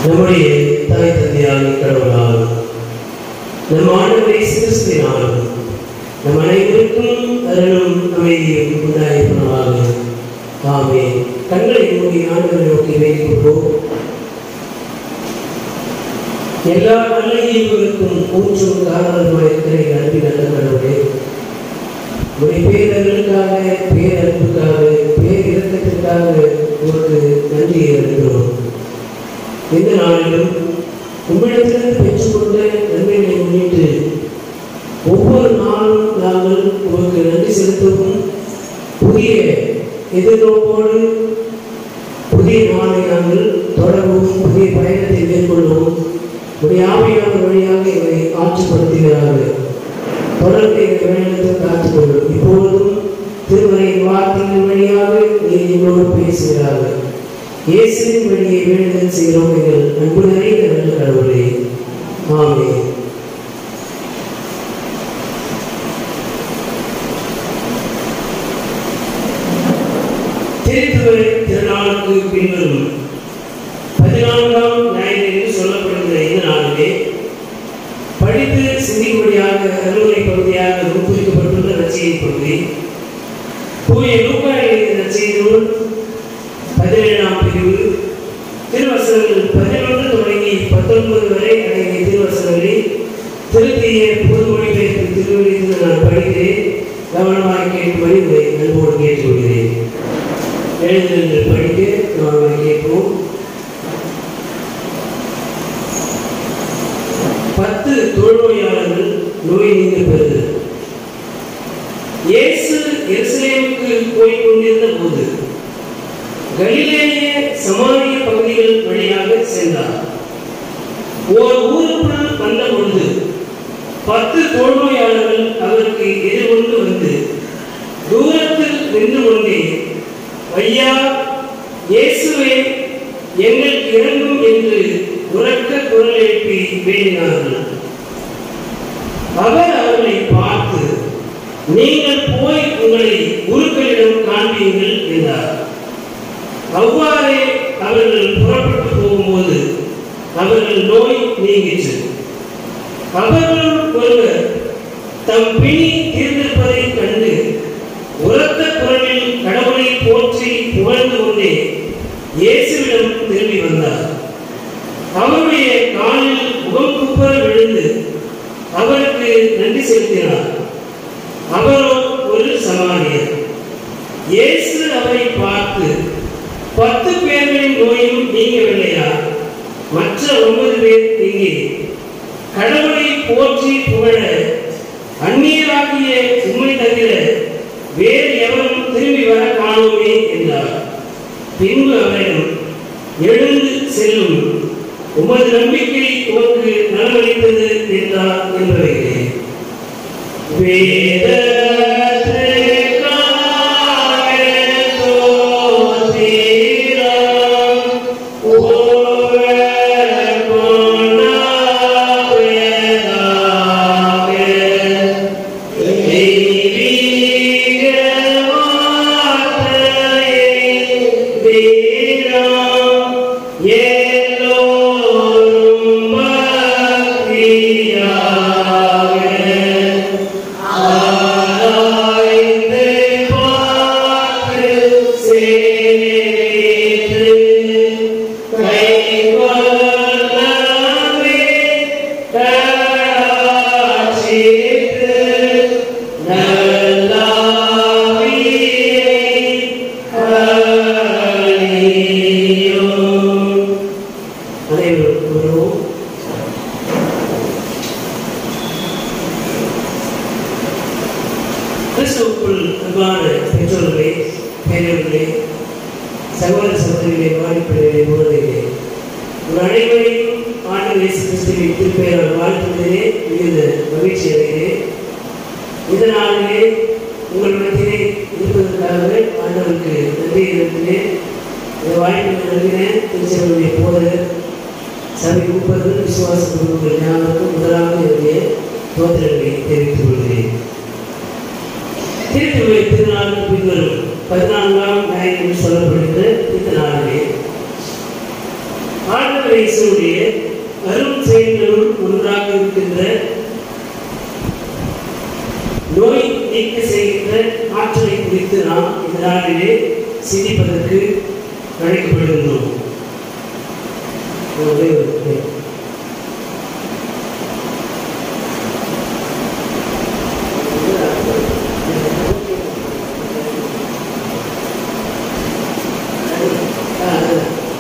நம்முடைய தாய் தந்தையான கடவுளால் நம் ஆண்டவரை சிறுஸ்தினாலும் நம் அனைவருக்கும் அருளும் அமைதியும் உண்டாயிருப்பதாக ஆமே கண்களை மூடி ஆண்டவரை நோக்கி வைக்கின்றோம் எல்லா நல்ல ஈவுகளுக்கும் ஊற்றும் காரணமாக இருக்கிற எங்கள் அன்பின் நல்ல கடவுளே உடைய பேரர்களுக்காக பேரன்புக்காக பேரிறக்கத்திற்காக உங்களுக்கு நன்றி இருக்கிறோம் இந்த நாளிலும் உம்மிடத்திலிருந்து பெற்றுக்கொண்ட நன்மைகளை முன்னிட்டு ஒவ்வொரு நாளும் நாங்கள் உங்களுக்கு நன்றி செலுத்தவும் புதிய எதிர்நோக்கோடு புதிய நாளை நாங்கள் தொடரவும் புதிய பயணத்தை மேற்கொள்ளவும் உடைய ஆவியான வழியாக இவை ஆட்சிப்படுத்துகிறார்கள் தொடர்ந்து எங்கள் வேண்டத்தை காத்துக்கொள்ளும் இப்பொழுதும் திருமறையின் வார்த்தையின் வழியாக நீ எங்களோடு பேசுகிறார்கள் இயேசுவின் வழியை வேண்டுதல் செய்கிறோம் எங்கள் அன்பு நிறைந்த நல்ல கடவுளே ஆமே திருத்துறை திருநாளுக்கு பின்வரும் பதினான்காம் ஞாயிறு என்று சொல்லப்படுகிற இந்த நாளிலே படித்து சிந்திக்கும்படியாக அறுவடை பகுதியாக உட்பொதிக்கப்பட்டுள்ள ரசிகை பகுதி தூய லூக்கா எழுதிய ரசிகை நூல் பதினேழாம் பிரிவு திருவசனங்கள் பதினொன்று தொடங்கி பத்தொன்பது வரை அடங்கிய திருவசனங்களில் திருத்திய பொது மொழிபெயர்ப்பு திருவள்ளிருந்து நான் படிக்கிறேன் கவனமாக கேட்கும்படி உங்களை அன்போடு கேட்டுக்கொள்கிறேன் எழுந்து படிக்க கவனமாக கேட்போம் பத்து தொழுநோயாளர்கள் நோய் நீங்க பெறுது இயேசு எருசலேமுக்கு போய் கொண்டிருந்த போது கலிலேய சமாரிய பகுதிகள் வழியாக சென்றார் ஓர் ஊருக்குள் வந்த பொழுது பத்து தொழுநோயாளர்கள் அவருக்கு எதிர்கொண்டு வந்து தூரத்தில் நின்று கொண்டே ஐயா இயேசுவே எங்களுக்கு இறங்கும் என்று உறக்க குரல் எழுப்பி வேண்டினார்கள் அவர் அவர்களை பார்த்து நீங்கள் போய் உங்களை குருக்களிடம் காண்பீங்கள் என்றார் அவ்வாறே அவர்கள் புறப்பட்டு போகும்போது அவர்கள் நோய் நீங்கிற்று அவர்களுள் ஒருவர் தம் பிணி தீர்ந்திருப்பதைக் கண்டு உரத்த குரலில் கடவுளை போற்றி புகழ்ந்து கொண்டே இயேசுவிடம் திரும்பி வந்தார் அவருடைய காலில் முகம் குப்பர விழுந்து அவருக்கு நன்றி செலுத்தினார் அவரோ ஒரு சமாரியர் இயேசு அவரை பார்த்து பத்து பேர்களின் நோயும் நீங்கவில்லையா மற்ற ஒன்பது பேர் இங்கே கடவுளை போற்றி புகழ அந்நியராகிய உண்மை தவிர வேறு எவரும் திரும்பி வர காணோமே என்றார் பின்பு அவரிடம் எழுந்து செல்லும் உமது நம்பிக்கை உமக்கு நலமளித்தது என்றார் என்பவைகளே அனைவரும் வருவோம் கிறிஸ்துவுக்குள் அன்பான பெற்றோர்களே பெரியவர்களே சகோதர சகோதரிகளே வாய்ப்பிலே உணர்வுகளே உங்கள் அனைவரையும் ஆண்டு இயேசு கிறிஸ்துவின் திருப்பெயரால் வாழ்த்துவதிலே மிகுந்த மகிழ்ச்சி அடைகிறேன் இந்த நாளிலே உங்களிடத்திலே இருப்பதற்காக ஆண்டவருக்கு நன்றி இருக்கிறேன் இந்த வாய்ப்பு நல்கினேன் திருச்செல்வனுடைய போதகர் சபை முப்பது விசுவாச குடும்பங்கள் ஞாபகம் முதலாவது என்னுடைய தோத்திரங்களை தெரிவித்துக் கொள்கிறேன் திருத்துறை திருநாளுக்கு பின்வரும் பதினான்காம் ஞாயிறு சொல்லப்படுகிற இந்த நாளிலே ஆண்டவரை இயேசுடைய அரும் செயல்களுள் ஒன்றாக இருக்கின்ற நோய் நீக்க செய்கின்ற ஆற்றலை குறித்து நாம் இந்த நாளிலே சிந்திப்பதற்கு அழைக்கப்படுகின்றோம் ஒரே ஒரு நிமிடம். ஆ, ஆ.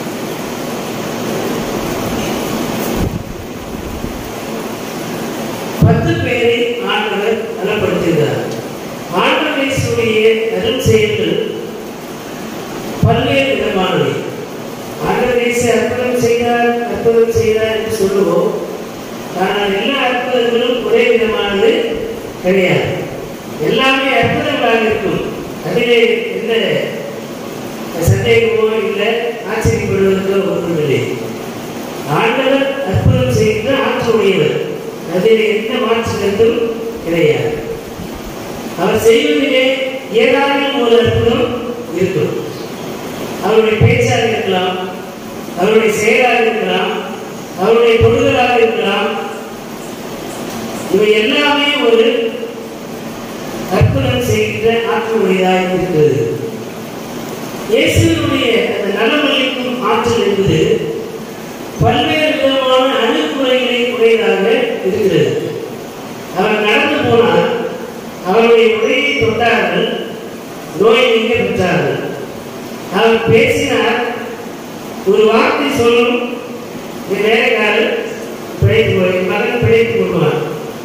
பத்து பேரை ஆண்டவர் நலப்படுத்துகிறார் ஆண்டவர் இயேசுடைய அருள் செயல்கள் பல்வேறு விதமானவை ஆண்டவர் இயேசு அற்புதம் செய்தார் அற்புதம் செய்தார் என்று சொல்லுவோம் ஆனால் எல்லா அற்புதங்களும் ஒரே விதமானது கிடையாது எல்லாமே அற்புதங்களாக இருக்கும் அதிலே எந்த சந்தேகமோ இல்லை ஆச்சரியப்படுவதற்கோ ஒன்றுமில்லை ஆண்டவர் அற்புதம் செய்கின்ற ஆற்றலுடையவர் அதில் எந்த மாற்று கருத்தும் கிடையாது அவர் செய்வதிலே ஏதாவது ஒரு அற்புதம் இருக்கும் அவருடைய பேச்சாக இருக்கலாம் அவருடைய செயலாக இருக்கலாம் அவருடைய பொருள்களாக இருக்கலாம் இவை எல்லாமே ஒரு அற்புதம் செய்கின்ற ஆற்றலுடையதாக இருக்கிறது இயேசுவினுடைய அந்த நலமளிக்கும் ஆற்றல் என்பது பல்வேறு விதமான அணுகுமுறைகளை உடையதாக இருக்கிறது அவர் நடந்து போனால் அவருடைய உடையை தொட்டார்கள் நோய் நீங்க பெற்றார்கள் அவர் பேசினார் ஒரு வார்த்தை சொல்லும் என் வேலைக்காரர் பிழைத்து கொள்~ என் மகன் பிழைத்துக் கொள்வான்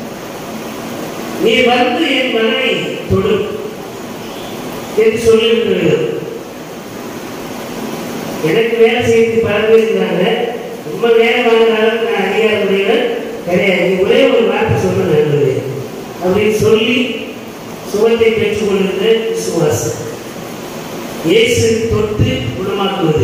நீ வந்து என் மகனை தொடு என்று சொல்லியிருக்கிறது எனக்கு வேலை செய்து பல பேர் இருந்தாங்க ரொம்ப வேலை வாங்குற அளவுக்கு நான் அதிகாரம் உடையவர் கிடையாது நீ ஒரே ஒரு வார்த்தை சொல்ல நல்லது அப்படின்னு சொல்லி சுகத்தை பெற்றுக் கொள்கின்ற விசுவாசம் இயேசு தொட்டு குணமாக்குவது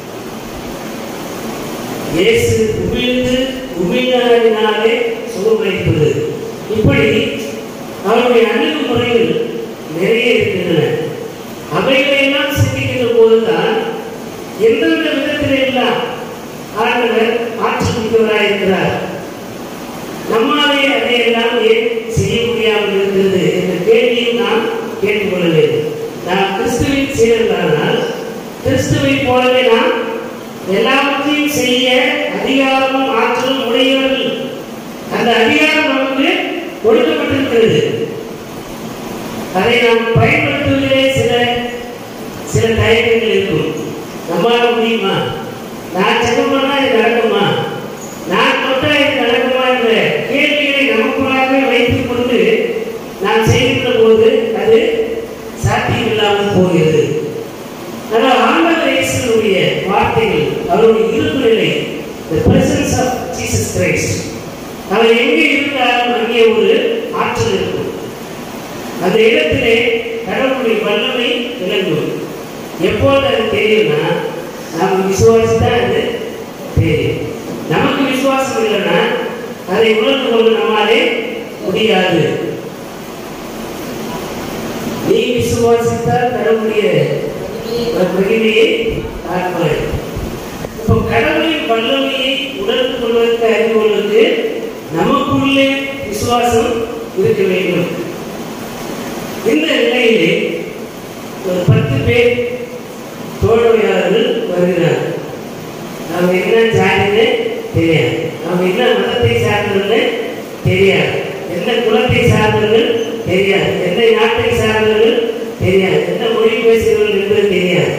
இயேசு உமிழ்ந்து உமிழ்நாடினாலே சுகமளிப்பது இப்படி அவருடைய அணுகுமுறைகள் நிறைய இருக்கின்றன அவைகளையெல்லாம் சிந்திக்கின்ற போதுதான் எந்தெந்த விதத்திலே எல்லாம் ஆண்டவர் ஆற்றல் மிக்கவராக இருக்கிறார் நம்மாலே அதையெல்லாம் ஏன் செய்ய முடியாமல் இருக்கிறது என்ற கேள்வியும் நாம் கேட்டுக்கொள்ள வேண்டும் நாம் கிறிஸ்துவின் சீரர்களானால் கிறிஸ்துவை போலவே நாம் எல்லாவற்றையும் செய்ய அதிகாரமும் ஆற்றலும் உடையவர்கள் அந்த அதிகாரம் நமக்கு கொடுக்கப்பட்டிருக்கிறது அதை நாம் பயன்படுத்துவதிலே சில சில தயக்கங்கள் இருக்கும் நம்மால முடியுமா நான் ஜெபம் பண்ணா இது நடக்குமா நான் தொட்டா இது நடக்குமா என்ற கேள்விகளை நமக்குள்ளாகவே வைத்துக் கொண்டு நாம் செய்கின்ற போது அது சாத்தியம் இல்லாமல் போகிறது ஆனால் ஆண்டவர் இயேசுடைய வார்த்தைகள் அவருடைய இருப்பு நிலை the presence of Jesus Christ அவர் எங்கே இருந்தாலும் அங்கே ஒரு ஆற்றல் இருக்கும் அந்த இடத்திலே கடவுளுடைய வல்லமை விளங்கும் எப்போது அது தெரியும்னா நாம் விசுவாசித்தா அது தெரியும் நமக்கு விசுவாசம் இல்லைன்னா அதை உணர்ந்து கொள்ள நம்மாலே முடியாது நீ விசுவாசித்தால் கடவுளுடைய மகிமையை பார்ப்பாய் இப்போ கடவுளின் வல்லமையை உணர்ந்து கொள்வதற்கு அறிந்து கொள்வதற்கு நமக்குள்ளே விசுவாசம் இருக்க வேண்டும் இந்த நிலையிலே ஒரு பத்து பேர் தோழமையாளர்கள் வருகிறார் அவங்க என்ன ஜாதின்னு தெரியாது அவங்க என்ன மதத்தை சார்ந்தவர்கள் தெரியாது எந்த குலத்தை சார்ந்தவர்கள் தெரியாது எந்த நாட்டை சார்ந்தவர்கள் தெரியாது எந்த மொழி பேசுகிறவர்கள் என்பது தெரியாது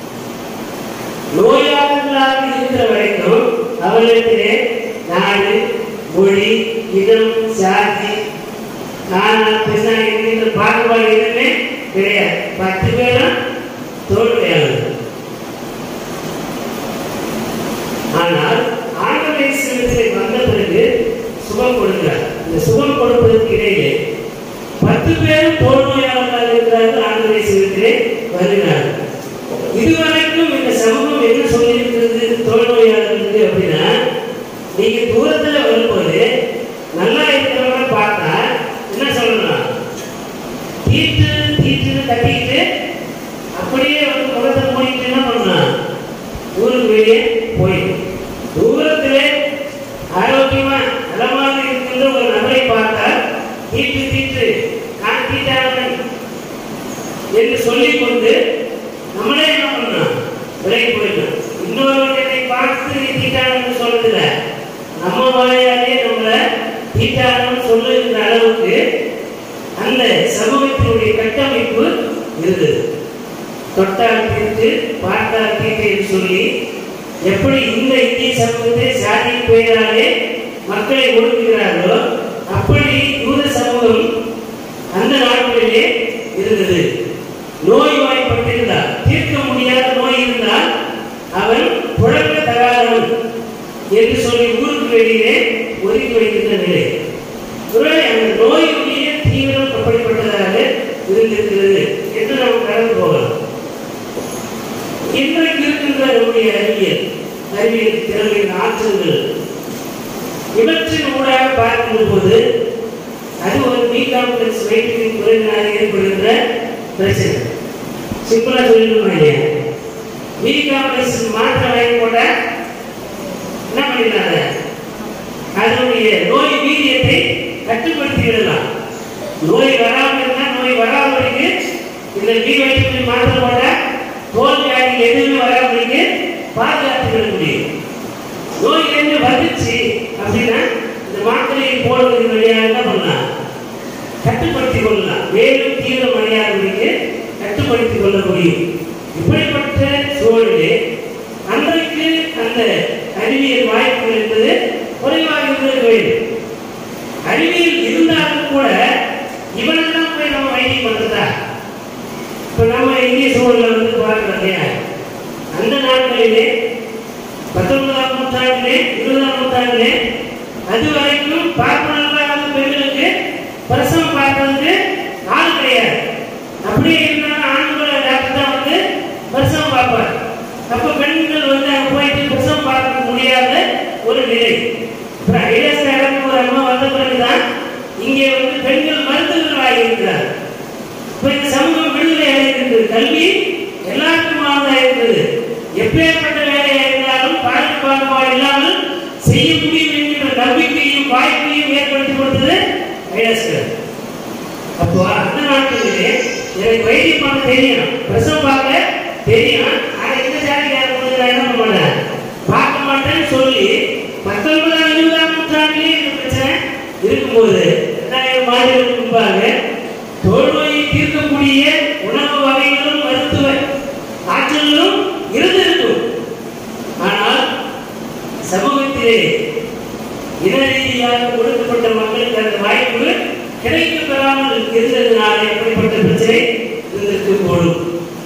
நோயாளர்களாக இருக்கிற வரைக்கும் அவர்களிடத்திலே நாடு மொழி இனம் சாதி நானா பெண்ணா என்கின்ற பாகுபாடு எதுவுமே கிடையாது பத்து பேரும் தோல்வியாளர்கள் ஆனால் ஆண்டவரை சிலத்திலே வந்த பிறகு சுகம் கொடுக்கிறார் இந்த சுகம் கொடுப்பதற்கு இடையே பத்து பேரும் தோல்வியாளர்களாக இருக்கிறார்கள் ஆண்டவரை சிலத்திலே வருகிறார் இதுவரைக்கும் இந்த சமூகம் என்ன சொல்லியிருக்கிறது தோல்வியாளர்களுக்கு அப்படின்னா நீங்க தூரத்துல வரும்போது நல்லா இருக்கிறவங்க பார்த்தா என்ன சொல்லணும் தீட்டு தீட்டுன்னு கட்டிட்டு அப்படியே வந்து முகத்தை மூடிட்டு என்ன பண்ணலாம் ஊருக்கு வெளியே போயிடும் தூரத்துல என்று சொல்லிக் கொண்டு நம்மளே என்ன பண்ணணும் விலகி போயிடணும் இன்னொருவன் என்னை பார்த்து நீ தீட்டானு சொல்றதில்ல நம்ம வாயாலே நம்மளை தீட்டானு சொல்லுகின்ற அளவுக்கு அந்த சமூகத்தினுடைய கட்டமைப்பு இருந்தது தொட்டால் தீட்டு பார்த்தால் தீட்டு என்று சொல்லி எப்படி இந்த இந்திய சமூகத்தை சாதி பெயராலே மக்களை ஒடுக்குகிறார்களோ அப்படி யூத சமூகம் அந்த நாட்களிலே இருந்தது நோய் வாய்ப்பட்டிருந்தால் தீர்க்க முடியாத நோய் இருந்தால் அவன் புழங்க தகாதவன் என்று சொல்லி ஊருக்கு வெளியிலே ஒதுக்கி வைக்கின்ற நிலை ஒருவேளை அந்த நோயுடைய தீவிரம் அப்படிப்பட்டதாக இருந்திருக்கிறது என்று நாம் கடந்து போகலாம் இன்றைக்கு இருக்கின்ற நம்முடைய அறிவியல் அறிவியல் திறமையின் ஆற்றல்கள் இவற்றின் ஊடாக பார்க்கும் போது அது ஒரு பி காம்ப்ளெக்ஸ் வைட்டமின் குறைவினால் ஏற்படுகின்ற பிரச்சனை சிம்பிளா சொல்லிடணுமா இல்லையா பி காம்ப்ளெக்ஸ் மாத்திரை வாங்கி போட்டா என்ன பண்ணிடலாம் அதனுடைய நோய் வீரியத்தை கட்டுப்படுத்தி விடலாம் நோய் வராமல் இருந்தால் நோய் வராமலுக்கு இந்த பி வைட்டமின் மாத்திரை போட்டா தோல் வியாதி எதுவுமே வராமலுக்கு பாதுகாத்து விட முடியும் நோய் என்று வந்துச்சு அப்படின்னா இந்த மாத்திரையை போடுவதன் வழியாக என்ன பண்ணலாம் கட்டுப்படுத்திக் கொள்ளலாம் மேலும் தீவிரம் அடையாதவர்களுக்கு கட்டுப்படுத்திக் கொள்ள முடியும் இப்படிப்பட்ட சூழலிலே அன்றைக்கு அந்த அறிவியல் வாய்ப்புகள் என்பது குறைவாக இருந்திருக்க வேண்டும் அறிவியல் இருந்தாலும் கூட இவனெல்லாம் போய் நம்ம வைத்தியம் பண்றதா இப்ப நம்ம இந்திய சூழல்ல வந்து பார்க்கிறோம் இல்லையா அந்த நாட்களிலே பத்தொன்பதாம் நூற்றாண்டிலே இருபதாம் நூற்றாண்டிலே அது வரைக்கும் பார்ப்பனர்களாக பெண்களுக்கு பிரசவம் பார்ப்பதற்கு ஆள் கிடையாது அப்படியே இருந்தாலும் ஆண்களோட டாக்டர் தான் வந்து பிரசவம் பார்ப்பார் அப்ப பெண்கள் வந்து அங்க போயிட்டு பிரசவம் பார்க்க முடியாத ஒரு நிலை அப்புறம் ஐஎஸ் நடக்கும் ஒரு அம்மா வந்த பிறகுதான் இங்கே வந்து பெண்கள் மருத்துவர்களாக இருக்கிறார் இப்ப இந்த சமூகம் விடுதலை அடைகிறது கல்வி எல்லாருக்குமானதாக இருக்கிறது எப்பேற்பட்ட வேலையா இருந்தாலும் பாலின பாகுபாடு இல்லாமல் செய்ய முடியும் என்கின்ற நம்பிக்கையும் வாய்ப்பையும் ஏற்படுத்தி கொடுத்தது ஐஎஸ்கர் அப்போ அந்த நாட்டிலே எனக்கு வைத்தியம் பண்ண தெரியும் பிரசவம் பார்க்க தெரியும் ஆனா இந்த ஜாதிக்கார நான் என்ன பண்ண மாட்டேன் பார்க்க மாட்டேன்னு சொல்லி பத்தொன்பதாம் இருபதாம் நூற்றாண்டிலே இந்த பிரச்சனை இருக்கும்போது ரெண்டாயிரம் ஆண்டுகளுக்கு முன்பாக தோல்நோயை தீர்க்கக்கூடிய உணவு வகைகளும் மருத்துவ ஆற்றல்களும் இருந்திருக்கும் ஆனால் சமூகத்திலே இன ரீதியாக ஒடுக்கப்பட்ட மக்களுக்கு அந்த வாய்ப்பு கிடைக்க பெறாமல் இருந்ததுனால எப்படிப்பட்ட பிரச்சனை இருந்திருக்க கூடும்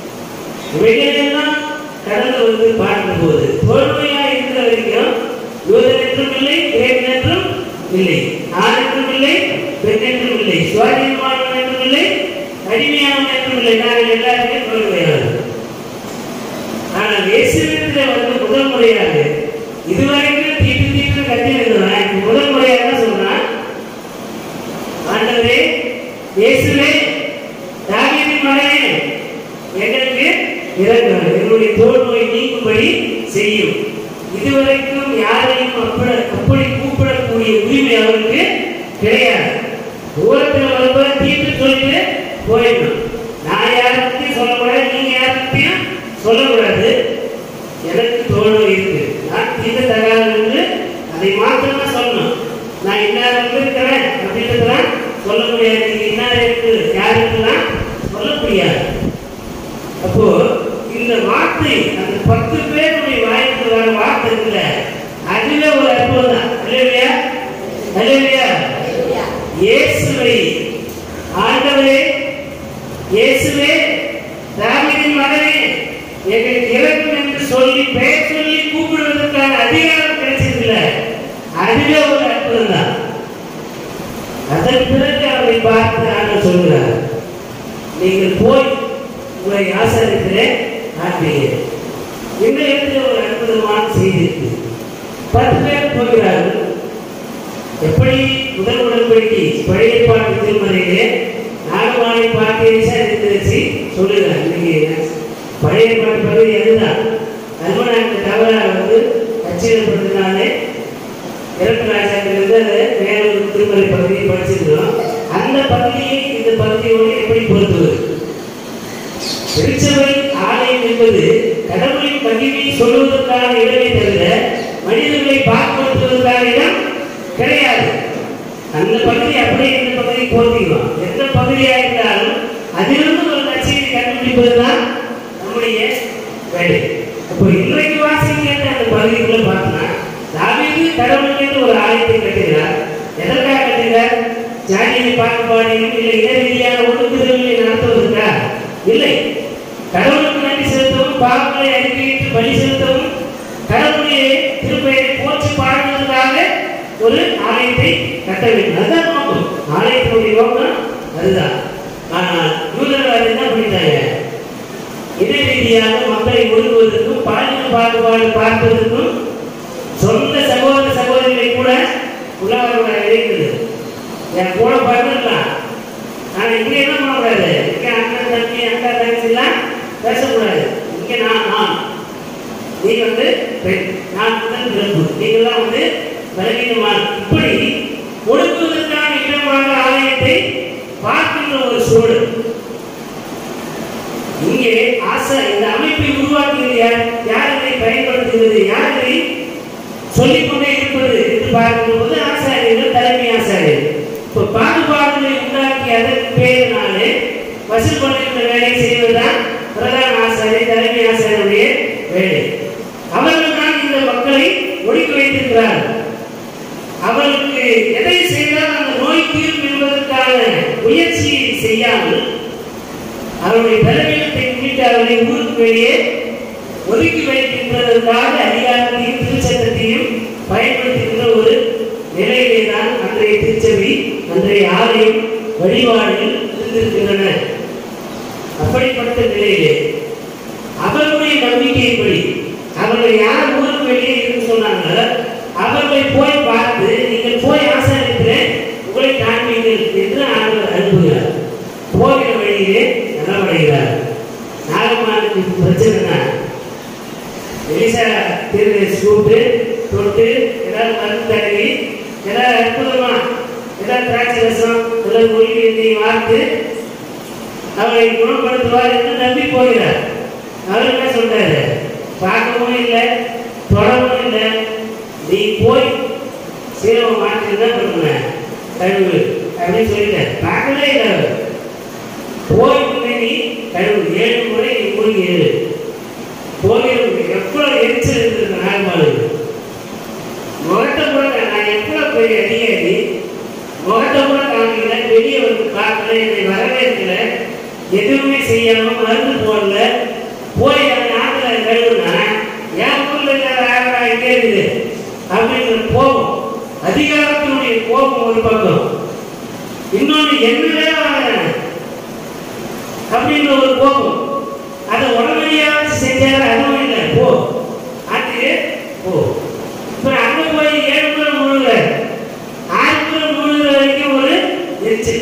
இவைகளெல்லாம் கடந்து வந்து பார்க்கும்போது தோல்மையா இருக்கிற வரைக்கும் யூதன் என்றும் இல்லை கிரேக்கன் என்றும் இல்லை ஆண் என்றும் இல்லை பெண் என்றும் இல்லை சுவாதீனமானவன் என்றும் இல்லை அடிமையானவன் என்றும் இல்லை நாங்கள் எல்லாருமே தோல்மையானவர்கள் ஆனால் இயேசுவிடத்தில் வந்து முதல் முறையாக இதுவரைக்கும் தீட்டு தீட்டு கத்தி இருந்தவன் முதல் முறையாக என்ன சொல்றான் ஆண்டவரே இயேசுவே தாவீதின் மகனே எங்களுக்கு இறங்கும் என்னுடைய தோல் நோய் நீக்கும்படி செய்யும் இதுவரைக்கும் யாரையும் அப்படி அப்படி கூப்பிடக்கூடிய உரிமை அவருக்கு கிடையாது தூரத்தில் வரும்போது தீட்டு சொல்லிட்டு போயிடணும் நான் யாருக்கையும் சொல்லக்கூடாது நீங்க யாருக்கையும் சொல்லக்கூடாது எனக்கு தோல்வி இருக்கு நான் தீர்க்க தகாதவங்க அதை மாத்திரம் தான் சொல்லணும் நான் இன்னார் இருக்கிறேன் அப்படின்றதெல்லாம் சொல்ல முடியாது நீங்க இன்னார் இருக்கு யாருக்குலாம் சொல்ல முடியாது அப்போ இந்த வார்த்தை அந்த பத்து பேருடைய வாய்ப்பு வர வார்த்தை இருக்குல்ல அதுவே ஒரு அற்புதம் தான் இல்லையா இல்லையா இயேசுவை ஆண்டவரே இயேசுவே தாவீதின் மகனே எங்களுக்கு இறக்கும் என்று சொல்லி பெயர் சொல்லி கூப்பிடுவதற்கான அதிகாரம் கிடைச்சதில்ல அதுவே ஒரு அற்புதம் தான் அதன் பிறகு அவரை பார்த்து ஆண்டவர் சொல்கிறார் நீங்கள் போய் உங்களை ஆசாரத்திலே ஆட்பீங்க இந்த இடத்துல ஒரு அற்புதமான செய்தி இருக்கு பத்து பேர் போகிறார்கள் எப்படி முதல் உடன்படிக்கை பழைய பாட்டு திருமறையிலே நாகமானை பாட்டியை சரித்திரச்சி சொல்லுகிறார் இன்னைக்கு பழைய பாட்டு பகுதி அதுதான் அல்மனாக்கு தவறாக வந்து அச்சிடப்படுறதுனாலே இறப்பு ராஜாக்கள் அதை மேலூர் திருமலை பகுதியை படிச்சிருக்கிறோம் அந்த பகுதியை இந்த பகுதியோடு எப்படி பொருத்துவது என்பது கடவுளின் மகிமையை சொல்வதற்கான இடமே தவிர மனிதர்களை பார்க்கப்படுவதற்கான இடம் கிடையாது அந்த பகுதி அப்படியே இந்த பகுதி போர்த்திக்கலாம் எந்த பகுதியா இருந்தாலும் அதிலிருந்து ஒரு நச்செய்தி கண்டுபிடிப்பதுதான் நம்முடைய வேலை அப்போ இன்றைக்கு வாசிக்கின்ற அந்த பகுதிக்குள்ள பார்த்தோம்னா தாவீது கடவுளுக்கு ஒரு ஆலயத்தை கட்டுகிறார் எதற்காக கட்டுகிறார் ஜாதியை பாகுபாடையும் இல்லை இன ரீதியான ஒடுக்குதல்களை நடத்துவதற்கா இல்லை கடவுளுக்கு நன்றி செலுத்தவும் பாவங்களை அறிக்கையிட்டு பலி செலுத்தவும் கடவுளுடைய திருப்பெயரை போற்றி பாடுவதற்காக ஒரு ஆலயத்தை கட்ட வேண்டும் அதுதான் நோக்கம் ஆலயத்தினுடைய நோக்கம் அதுதான் ஆனால் யூதர்கள் அதை என்ன பண்ணிட்டாங்க இன ரீதியாக மக்களை ஒடுக்குவதற்கும் பாலின பாகுபாடு பார்ப்பதற்கும் சொந்த சகோதர சகோதரிகளை கூட உள்ளவர்களோட இணைக்கிறது என் கூட பார்த்துருக்கலாம் ஆனா இங்க என்ன பண்ணக்கூடாது இங்க அண்ணன் தம்பி அக்கா தங்கச்சி எல்லாம் பேசக்கூடாது இங்க நான் நான் நீ வந்து பெண் நான் முதல் பிறப்பு நீங்களாம் வந்து பலவீனமான இப்படி ஒடுக்குவதற்கான இடமாக ஆலயத்தை பார்க்கின்ற ஒரு சூழல் இங்கே ஆசை இந்த அமைப்பை உருவாக்குவது யார் யார் இதை பயன்படுத்துகிறது யார் இதை சொல்லிக் கொண்டே இருப்பது என்று பார்க்கும்போது ஆசாரியர்கள் தலைமை ஆசாரியர் இப்போ பாகுபாடுகளை உண்டாக்கி அதற்கு பேரினாலே வசூல் பண்ணுகின்ற வேலை செய்வதுதான் பிரதான ஆசாரியர் தலைமை ஆசாரியருடைய வேலை அவர்கள் தான் இந்த மக்களை ஒடுக்கி வைத்திருக்கிறார்கள் அவர்களுக்கு எதை செய்தால் அந்த நோய் தீர்வு என்பதற்கான முயற்சியை செய்யாமல் அவருடைய பலவீனத்தை முன்னிட்டு அவர்களை ஊருக்கு வெளியே ஒதுக்கி வைக்கின்றதற்காக அதிகாரத்தையும் திருச்சட்டத்தையும் பயன்படுத்துகின்ற ஒரு நிலையிலே தான் அன்றைய திருச்சபை அன்றைய ஆலயம் வழிபாடுகள் இருந்திருக்கின்றன அப்படிப்பட்ட நிலையிலே அவர்களுடைய நம்பிக்கையின்படி அவர்கள் யார் ஊருக்கு வெளியே இருந்து சொன்னாங்க அவர்களை போய் பார்த்து நீங்கள் போய் ஆசாரியத்தில் உங்களை காண்பீங்கள் என்று ஆண்டவர் அனுப்புகிறார் போகிற வழியிலே நலமடைகிறார் நாகமானுக்கு பிரச்சனைனா எலிசா திருநெல்வேலி கூப்பிட்டு தொட்டு ஏதாவது மருந்து தடவி ஏதாவது அற்புதமா ஏதாவது திராட்சை ரசம் ஏதாவது ஒளி எண்ணெய் வார்த்து அவரை குணப்படுத்துவார் என்று நம்பி போகிறார் அவர் என்ன சொல்றாரு பார்க்கவும் இல்லை தொடரவும் இல்லை நீ போய் சீரகம் மாற்றி என்ன பண்ணுன கழுவு அப்படின்னு சொல்லிட்டார் பார்க்கவே இல்லை அவர் போய் முன்னே நீ கழுவு ஏழு முறை நீ மூழ்கி ஏழு போகிறது எவ்வளவு எரிச்சல் இருந்திருக்கு நாகமாளுக்கு முகத்தை கூட கா- நான் எவ்வளவு பெரிய அதிகாரி முகத்தை கூட காமிக்கல வெளியே வந்து பார்க்கல என்னை வரவேற்கல எதுவுமே செய்யாம மருந்து போடல போய் அந்த நாட்டுல கழுவுனா என் ஊர்ல இல்லாத ஆகடா இங்கே இருக்குது அப்படிங்கிற கோபம் அதிகாரத்தினுடைய கோபம் ஒரு பக்கம் இன்னொன்று என்ன வேலை வாங்குறாங்க அப்படின்ற ஒரு கோபம் அதை உடனடியாக செஞ்சாரு அதுவும் இல்லை போ அது போ இப்ப அங்க போய் ஏழு முறை முழுக ஆறு முறை முழுகிற வரைக்கும் ஒரு எரிச்சல்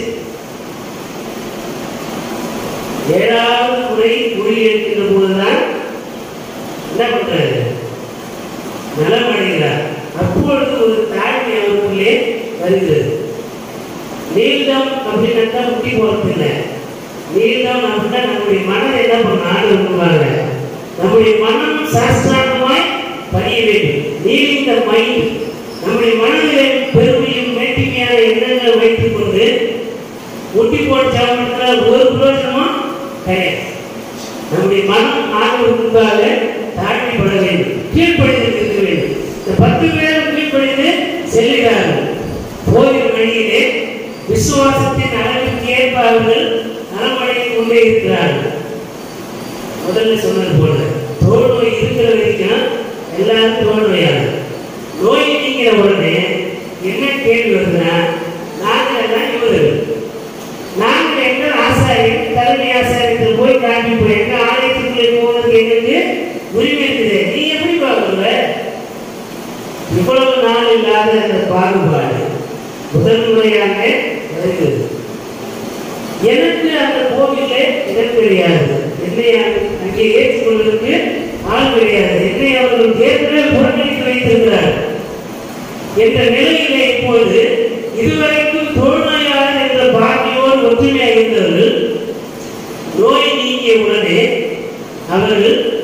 ஏழாவது முறை முறி எடுக்கின்ற போதுதான் என்ன பண்றாரு நலம் அடைகிறார் அப்பொழுது ஒரு தாழ்மை அவருக்குள்ளே வருகிறது நீளம் அப்படின்னாக்கா முட்டி போறதில்லை நீளம் அப்படின்னா நம்முடைய மனம் என்ன பண்ண ஆடு விரும்புவாங்க நம்முடைய மனம் சாஸ்திராங்கமாய் பணிய வேண்டும் நீளிந்த மைண்ட் நம்முடைய மனதிலே பெருமையும் மேட்டிமையான எண்ணங்களை வைத்துக் கொண்டு முட்டி போட்டு சாப்பிட்டா ஒரு பிரயோஜனமும் கிடையாது நம்முடைய மனம் ஆண்டவர் முன்பாக தாழ்மைப்பட வேண்டும் கீழ்ப்படிந்து இருக்க வேண்டும் இந்த பத்து பேரும் கீழ்ப்படிந்து செல்லுகிறார்கள் போகிற வழியிலே விசுவாசத்தின் அளவிற்கு ஏற்ப அவர்கள் நலமடைந்து கொண்டே இருக்கிறார்கள் முதல்ல சொன்னது போல தோல் நோய் இருக்கிற வரைக்கும் எல்லாரும் தோல் நோயாது நோய் நீங்கிற உடனே என்ன கேள்வி வருதுன்னா நாங்கள் எல்லாம் இவர்கள் நாங்கள் எங்க ஆசாரியர் தலைமை ஆசாரியத்தில் போய் காட்டி போய் எங்க ஆலயத்துக்குள்ளே போவதற்கு எங்களுக்கு உரிமை இருக்குது நீ எப்படி பார்க்குற இவ்வளவு நாள் இல்லாத அந்த பாகுபாடு முதல் முறையாக வருகிறது எனக்கு அந்த கோவிலே இடம் கிடையாது என்னை அங்க- அங்கே ஏற்றுக்கொள்வதற்கு ஆள் கிடையாது என்னை அவர்கள் ஏற்கனவே புறக்கணித்து வைத்திருக்கிறார் என்ற நிலையிலே இப்பொழுது இதுவரைக்கும் தொழுநோயாளர் என்ற பாக்கியோடு ஒற்றுமையாக இருந்தவர்கள் நோய் நீங்கிய உடனே அவர்கள்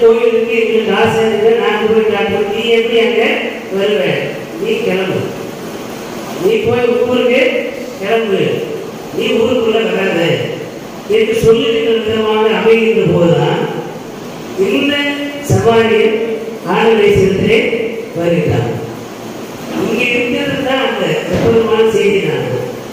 கோயிலுக்கு எங்களுக்கு ஆசை இருக்கு நான் போய் காட்டுவோம் நீ எப்படி அங்க வருவ நீ கிளம்பு நீ போய் ஊருக்கு கிளம்பு நீ ஊருக்குள்ள வராத என்று சொல்லுகின்ற விதமாக அமைகின்ற போதுதான் இந்த சவாரியில் ஆளுநரை சென்று வருகிறார் இங்கே இருக்கிறது தான் அந்த அற்புதமான செய்தி நான்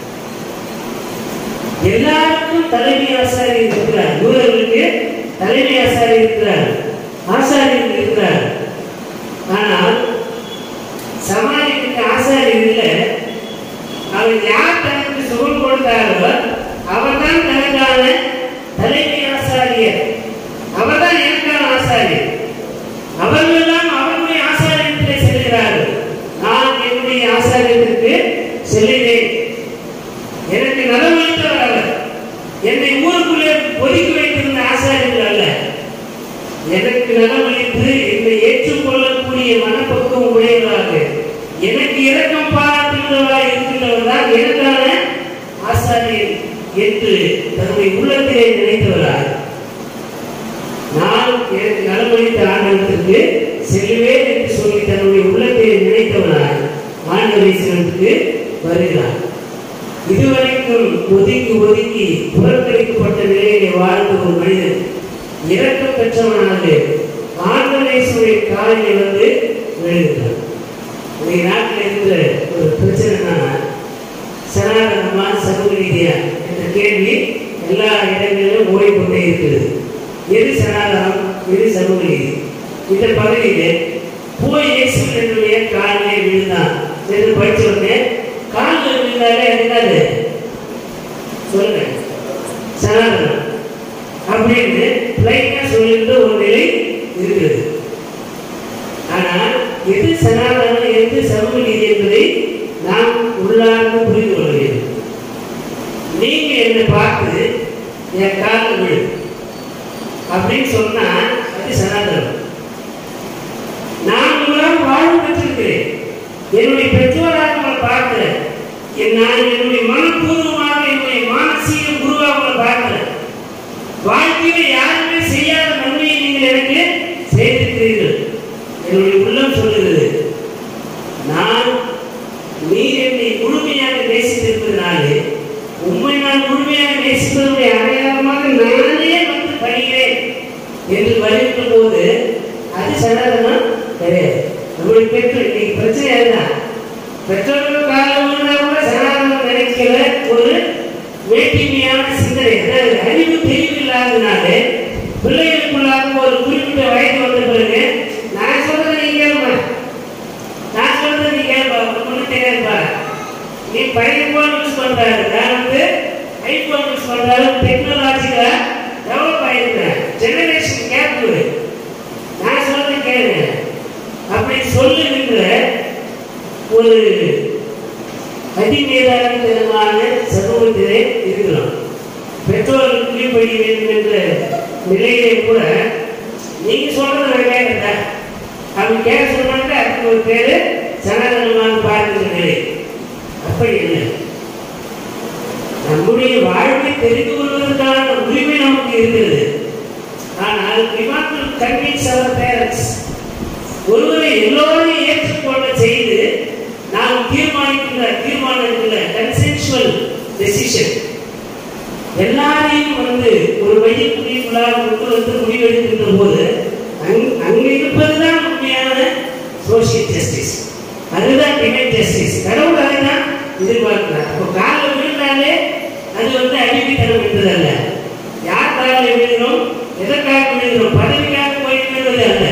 எல்லாருக்கும் தலைமை ஆசாரியர் இருக்கிறார் யூதர்களுக்கு தலைமை ஆசாரியர் இருக்கிறார் ஆசாரியர் இருக்கிறார் ஆனால் சமாளிக்கு ஆசாரியர் இல்லை அவர் யார் தனக்கு சுகம் கொடுத்தாரோ அவர்தான் தனக்கான தலைமை ஆசாரியர் அவர்தான் எனக்கான ஆசாரியர் அவர்களெல்லாம் அவருடைய ஆசாரியத்திலே செல்கிறார்கள் நான் என்னுடைய ஆசாரியத்திற்கு செல்லுகிறேன் எனக்கு நலவழித்தவர் அவர் என்னை ஊருக்குள்ளே ஒதுக்கி வைத்திருந்த ஆசாரியர்கள் அல்ல எனக்கு நலவழித்து என்னை ஏற்றுக்கொள்ளக்கூடிய மனப்பக்குவம் உடையவராக எனக்கு இரக்கம் பாராட்டுகிறவராக இருக்கின்றவர் தான் எனக்கான ஆசாரியர் என்று தன்னுடைய உள்ளத்திலே நினைத்தவராக நான் எனக்கு நலமளித்த ஆண்டவத்திற்கு செல்வேன் என்று சொல்லி தன்னுடைய உள்ளத்திலே நினைத்தவராக ஆண்டவரீசனத்துக்கு வருகிறார் இதுவரைக்கும் ஒதுக்கி ஒதுக்கி புறக்கணிக்கப்பட்ட நிலையிலே வாழ்ந்த ஒரு மனிதன் இறக்கம் பெற்றவனாக ஆண்டவரேசுடைய காலையில் வந்து விழுகிறார் இன்னைக்கு நாட்டில் இருக்கிற ஒரு பிரச்சனைனா சனாதனமா சமூக ரீதியா என்ற கேள்வி எல்லா இடங்களிலும் ஓடிக்கொண்டே இருக்கிறது எது சனாதனம் எது சமூக நீதி இந்த பகுதியில் போய் இயேசுடைய காலிலே விழுந்தான் என்று படிச்ச உடனே காலில் விழுந்தாலே அது என்னது சொல்லுங்க சனாதனம் அப்படின்னு லைட்டா சொல்லிட்டு ஒரு நிலை இருக்குது ஆனா எது சனாதனம் எது சமூக நீதி என்பதை நாம் உள்ளார்ந்து புரிந்து கொள்ள வேண்டும் நீங்க என்னை பார்த்து என் காலில் விழு அப்படின்னு சொன்னா அது சனாதனம் நான் உங்களால் வாழ்வு பெற்றிருக்கிறேன் என்னுடைய பெற்றோராக உங்களை பார்க்கிறேன் என் நான் என்னுடைய மனப்பூர்வமாக என்னுடைய மானசீக குருவாக உங்களை பார்க்கிறேன் வாழ்க்கையில யாருமே செய்யாத நன்மையை நீங்கள் எனக்கு செய்திருக்கிறீர்கள் என்னுடைய உள்ளம் சொல்லுகிறது நான் நீ என்னை முழுமையாக நேசித்திருப்பதனாலே உண்மை நான் முழுமையாக நேசிப்பதனுடைய அடையாளமாக நானே வந்து பணிகிறேன் என்று வருகின்ற போது அது சனாதனம் கிடையாது நம்முடைய பெற்றோர் இன்னைக்கு பிரச்சனை அதுதான் பெற்றோர்கள் காலம் விழுந்தா கூட சனாதனம் நினைக்கிற ஒரு வேற்றுமையான சிந்தனை அதாவது அறிவு தெளிவு இல்லாதனாலே பிள்ளைகளுக்குள்ளாக ஒரு குறிப்பிட்ட வயது வந்த பிறகு நான் சொல்றதை நீ கேளுமா நான் சொல்றதை நீ கேளுப்பா ஒண்ணு தெரியாதுப்பா நீ பையன் போன் யூஸ் பண்றாரு நான் வந்து ஐபோன் யூஸ் பண்றாரு டெக்னாலஜிக்கலா டெவலப் ஆயிருக்கிறேன் ஜெனரேஷன் கேப் நான் சொல்றதை கேளுங்க அப்படி சொல்லுகின்ற ஒரு அதிமேதாவித்தனமான சமூகத்திலே இருக்கிறோம் பெற்றோர்கள் கீழ்ப்படிய வேண்டும் என்ற நிலையிலே கூட நீங்க சொல்றது நான் கேட்கிறேன் அப்படி கேட்க சொன்னாங்க அதுக்கு ஒரு பேரு சனாதனமாக பார்க்கின்ற நிலை அப்படி இல்லை நம்முடைய வாழ்வை தெரிந்து கொள்வதற்கான உரிமை நமக்கு இருக்கிறது ஆனால் we want to convince our parents ஒருவரை எல்லோரையும் ஏற்றுக்கொள்ள செய்து நாம் தீர்மானிக்கின்ற தீர்மானம் இருக்குல்ல கன்சென்சுவல் டெசிஷன் எல்லாரையும் வந்து ஒரு மையக்குடிக்குள்ளாக கொண்டு வந்து முடிவெடுக்கின்ற போது அங்- அங்க இருப்பதுதான் உண்மையான சோசியல் ஜஸ்டிஸ் அதுதான் டிவைன் ஜஸ்டிஸ் கடவுள் அதை தான் எதிர்பார்க்கிறார் அப்போ காலில் விழுந்தாலே அது வந்து அடிமைத்தனம் என்பதல்ல யார் காலில் விழுகிறோம் எதற்காக விழுகிறோம் பதவிக்காக போய் விழுவது அல்ல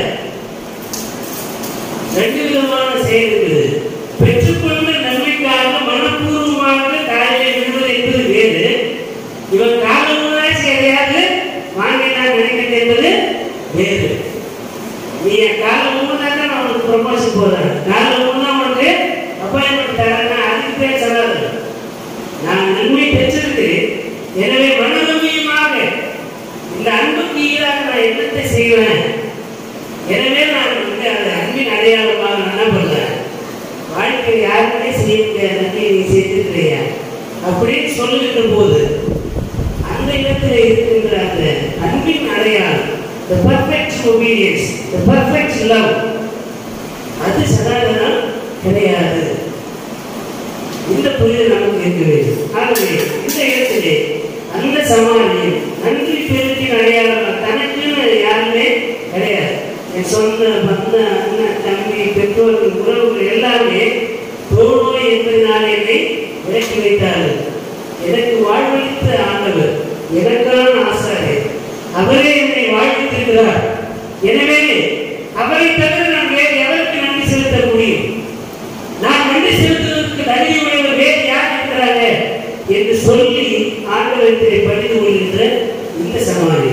ரெண்டு விதமான செயல் இருக்குது பெற்றுக்கொண்ட நன்மைக்காக மனப்பூர்வமாக காலையில் விழுவது என்பது வேறு இவன் காலமுதாச்சு எதையாவது வாங்கினான் நினைக்கிறது என்பது வேறு நீ என் காலம் மூணாக நான் உனக்கு ப்ரொமோஷன் போடுறேன் காலம் மூணா உனக்கு அப்பாயின்மெண்ட் தரேன்னா அதுக்கு பேர் சொல்லாது நான் நன்மை பெற்றிருக்கிறேன் எனவே மனநம்பியமாக இந்த அன்புக்கு ஈடாக நான் என்னத்தை செய்வேன் எனவே நான் வந்து அந்த அன்பின் அடையாளமாக நான் என்ன பண்றேன் வாழ்க்கை யாருமே செய்ய முடியாத நன்மை நீ செய்திருக்கிறியா அப்படின்னு சொல்லுகின்ற போது அந்த இடத்துல இருக்கின்ற அந்த அன்பின் அடையாளம் the perfect perfect obedience the perfect love அது சனாதனம் கிடையாது இந்த புரிதல் நமக்கு இருக்க வேண்டும் ஆகவே இந்த இடத்திலே அந்த சமாளியில் நன்றி பெருத்தின் அடையாளம் தனக்குன்னு யாருமே கிடையாது என் சொந்த பந்த அண்ணன் தம்பி பெற்றோர்கள் உறவுகள் எல்லாமே தோல்நோய் என்பதனாலே என்னை விலக்கி வைத்தார்கள் எனக்கு வாழ்வளித்த ஆண்டவர் எனக்கான ஆசாரியர் அவரே என்னை வாழ்வித்திருக்கிறார் எனவே அவரை தவிர நான் வேறு எவருக்கு நன்றி செலுத்த முடியும் நான் நன்றி செலுத்துவதற்கு தகுதி உடையவர் வேறு யார் இருக்கிறாங்க என்று சொல்லி ஆண்டவரத்திலே படித்து கொள்கின்ற இந்த சமாதி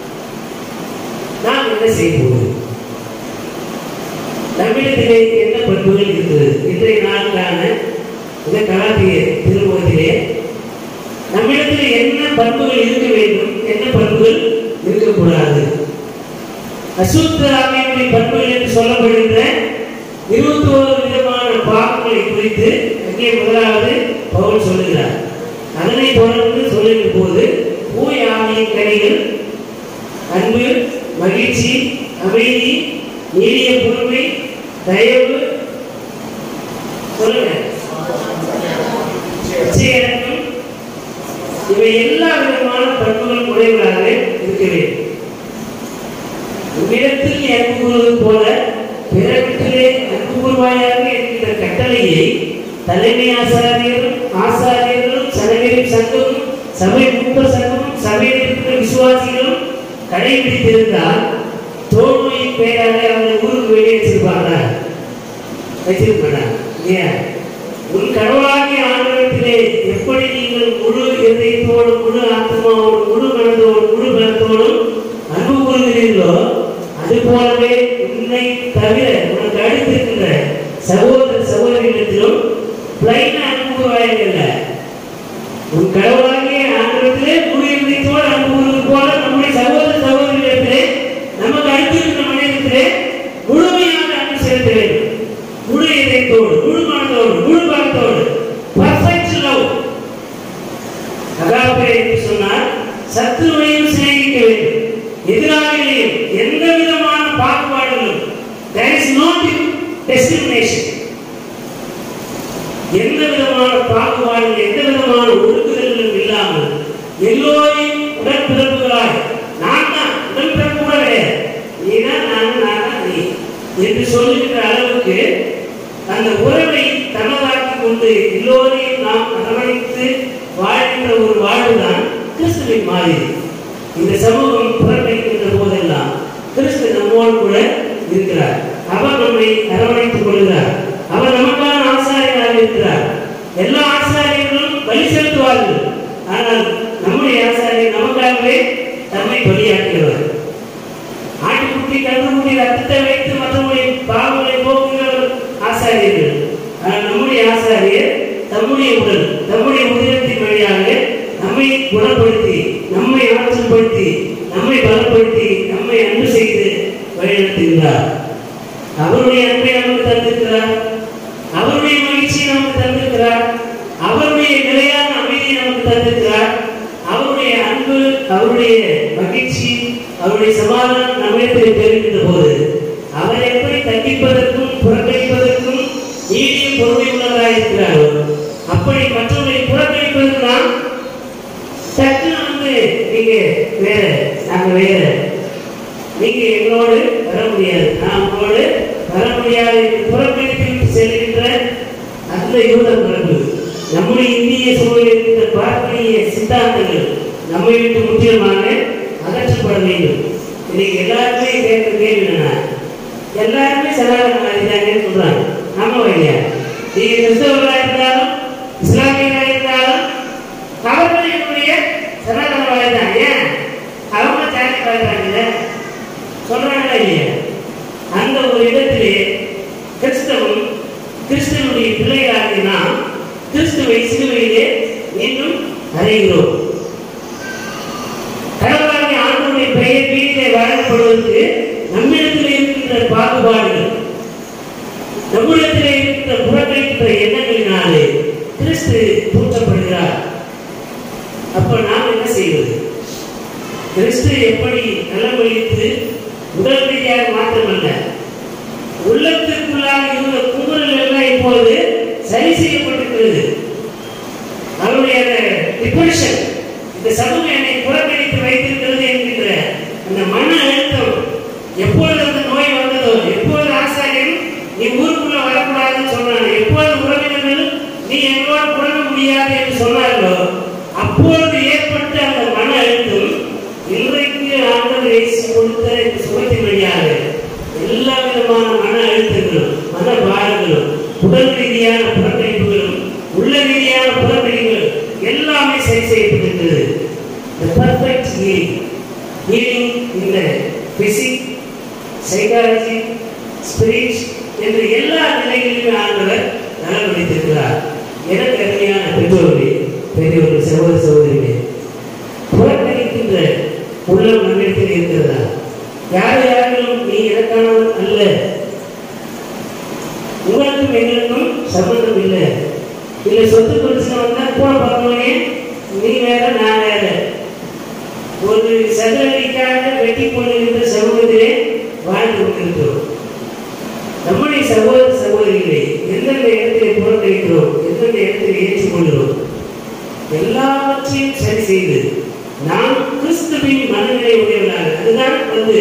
நாம் என்ன செய்வோம் நம்மிடத்திலே என்ன பண்புகள் இருக்கிறது இன்றைய நாளுக்கான இந்த கலாத்திய திருமுகத்திலே நம்மிடத்தில் என்ன பண்புகள் இருக்க வேண்டும் என்ன பண்புகள் இருக்கக்கூடாது அசுத்த ஆவியினுடைய பண்புகள் என்று சொல்லப்படுகின்ற இருபத்தி ஓரு விதமான பாவங்களை குறித்து அங்கே முதலாவது பவுல் சொல்லுகிறார் அதனை தொடர்ந்து சொல்லுகிற போது பூய் ஆவியின் கனிகள் அன்பு மகிழ்ச்சி அமைதி நீடிய பொறுமை தயவு சொல்லுங்க இச்சையடக்கம் இவை எல்லா விதமான பண்புகள் உடையவராக இருக்க வேண்டும் உன்னிடத்தில் அன்பு கூறுவது போல பிறவிட்டிலே அன்பு கூறுவாயாக என்கிற கட்டளையை தலைமை ஆசாரியரும் ஆசாரியர்களும் சனவெளி சங்கமும் சபை மூத்த சங்கமும் சபையில் இருக்கிற விசுவாசிகளும் கடைபிடித்திருந்தால் தோல்வியின் பெயராக அவரை ஊருக்கு வெளியே வச்சிருப்பாங்களா வச்சிருப்பாங்க இல்லையா உன் கடவுளாகிய ஆண்டவத்திலே எப்படி நீங்கள் முழு இதயத்தோடு முழு ஆத்மாவோடு முழு மனதோடு முழு பலத்தோடும் அன்பு கூறுகிறீர்களோ அது போலவே உன்னை தவிர உனக்கு அடுத்திருக்கின்ற சகோதர சகோதரிகளிடத்திலும் பிளைனா அன்பு கூறுவாய்கள் உன் கடவுளாகிய ஆண்டவத்திலே முழு இதயத்தோடு அன்பு கூறுவது போல நம்முடைய சகோதர சகோதரிகளிடத்திலே நமக்கு அடுத்திருக்கிற மனிதத்திலே முழுமையாக அன்பு செலுத்த வேண்டும் முழு இதயத்தோடு முழு மனதோடு முழு பலத்தோடு பர்ஃபெக்ட் லவ் அகாப்பே என்று சொன்னால் சத்துருவையும் சிநேகிக்க வேண்டும் எதிராளிகளையும் எந்த விதமான பாகுபாடுகளும் there is no discrimination எந்த விதமான பாகுபாடுகள் எந்த விதமான ஒடுக்குதல்களும் இல்லாமல் எல்லோரையும் உடன்பிறப்புகளாய் நான் தான் உடன்பிறப்பு கூட கிடையாது நீ தான் நான் நான் தான் நீ என்று சொல்லுகின்ற அளவுக்கு அந்த உறவை தனதாக்கி கொண்டு எல்லோரையும் நாம் அரவணைத்து வாழ்கின்ற ஒரு வாழ்வுதான் கிறிஸ்துவின் மாதிரி இந்த சமூகம் புறக்கணிக்கின்ற போதெல்லாம் கிறிஸ்து நம்மோடு கூட இருக்கிறார் அவர் நம்மை அரவணைத்துக் கொள்கிறார் அவர் நமக்கான ஆசாரியராக இருக்கிறார் எல்லா ஆசாரியர்களும் பலி செலுத்துவார்கள் ஆனால் நம்முடைய ஆசாரியர் நமக்காகவே தம்மை பலியாக்குகிறவர் ஆட்டுக்குட்டி கன்றுக்குட்டி ரத்தத்தை வைத்து மற்றவருடைய பாவங்களை போக்குகிறவர் ஆசாரியர்கள் ஆனால் நம்முடைய ஆசாரியர் தம்முடைய உடல் தம்முடைய உதிரத்தின் வழியாக நம்மை குணப்படுத்தி நம்மை ஆற்றல்படுத்தி நம்மை பலப்படுத்தி நம்மை அன்பு செய்து வழிநடத்துகிறார் அவருடைய அன்பை நமக்கு தந்திருக்கிறார் அவருடைய மகிழ்ச்சியை நமக்கு தந்திருக்கிறார் அவருடைய நிலையான அமைதியை நமக்கு தந்திருக்கிறார் அவருடைய அன்பு அவருடைய மகிழ்ச்சி அவருடைய சமாதானம் நம்மிடத்தில் பெறுகின்ற போது அவர் எப்படி தண்டிப்பதற்கும் புறக்கணிப்பதற்கும் நீடிய பொறுமை உள்ளவராக இருக்கிறாரோ அப்படி மற்றவர்களை புறக்கணிப்பதற்கு நாம் டக்குன்னு வந்து நீங்க வேற நாங்க வேற நீங்க எங்களோடு வர முடியாது நான் உங்களோடு வர முடியாது என்று புறக்கணித்து விட்டு செல்கின்ற அந்த யூத மரபு நம்முடைய இந்திய சூழலில் இருக்கின்ற பார்ப்பனிய சித்தாந்தங்கள் நம்மை விட்டு முற்றிலுமாக அகற்றப்பட வேண்டும் இன்னைக்கு எல்லாருமே கேட்கிற கேள்வி என்னன்னா எல்லாருமே சனாதனம் அறிந்தாங்கன்னு சொல்றாங்க ஆமா இல்லையா நீங்க கிறிஸ்தவர்களா இருந்தாலும் இஸ்லாமியர்களா இருந்தாலும் அவர்கள் என்னுடைய சனாதனவாதி தான் ஏன் அவங்க ஜாதி வாழ்றாங்கல்ல சொல்றாங்களா இல்லையா அந்த ஒரு இடத்திலே கிறிஸ்தவம் கிறிஸ்தவனுடைய பிள்ளைகளாகிய நாம் கிறிஸ்துவை சிலுவையிலே மீண்டும் அறைகிறோம் கடவுளாகிய ஆண்டவருடைய பெயர் வீட்டிலே வழங்கப்படுவதற்கு நம்மிடத்தில் இருக்கின்ற பாகுபாடுகள் நம்மிடத்தில் இருக்கின்ற புறக்கணிக்கின்ற எண்ணங்களினாலே கிறிஸ்து தூற்றப்படுகிறார் அப்ப நாம் என்ன செய்வது கிறிஸ்து எப்படி நலமளித்து உடல் ரீதியாக மாத்திரமல்ல உள்ளத்திற்குள்ளாக இருந்த குமுறல் எல்லாம் இப்போது சரி செய்யப்பட்டிருக்கிறது அவருடைய அந்த டிப்ரெஷன் இந்த சமூகம் என்னை புறக்கணித்து வைத்திருக்கிறது என்கின்ற அந்த மன அழுத்தம் எப்பொழுது அந்த நோய் வந்ததோ எப்பொழுது ஆசாரியன் நீ ஊருக்குள்ள வரக்கூடாதுன்னு சொன்னாங்க எப்பொழுது உறவினர்கள் நீ எங்களோட புறண முடியாது என்று சொன்னார்களோ அப்பொழுது ஏற்பட்ட அந்த மன அழுத்தம் இன்றைக்கு ஆண்டவர் இயேசு கொடுத்த இந்த சுகத்தின் வழியாக எல்லா விதமான மன அழுத்தங்களும் மன பாரங்களும் உடல் ரீதியான புறக்கணிப்புகளும் உள்ள ரீதியான புறக்கணிப்புகள் எல்லாமே சரி செய்யப்பட்டிருக்கிறது The perfect healing. Healing in the physic, psychology, spirit என்ற எல்லா நிலைகளிலுமே ஆண்டவர் நலமளித்திருக்கிறார் எனக்கு அருமையான பெற்றோர்களே பெரியவர்கள் சகோதர சகோதரிகளே புறக்கணிக்கின்ற உள்ளம் நம்மிடத்தில் இருக்கிறதா யார் யாரும் நீ எனக்கானவன் அல்ல உங்களுக்கும் எங்களுக்கும் சம்பந்தம் இல்லை இல்லை சொத்து பிரச்சனை வந்தா கூட பார்த்தவனே நீ வேற நான் வேற ஒரு சதுரடிக்காக வெட்டி கொண்டிருந்த சமூகத்திலே வாழ்ந்து கொண்டிருக்கிறோம் நம்முடைய சகோதர சகோதரிகளை எந்தெந்த இடத்திலே புறக்கணிக்கிறோம் எந்தெந்த இடத்திலே ஏற்றுக்கொள்கிறோம் எல்லாவற்றையும் சரி செய்து நாம் கிறிஸ்துவின் மனநிலை உடையவர்களாக அதுதான் வந்து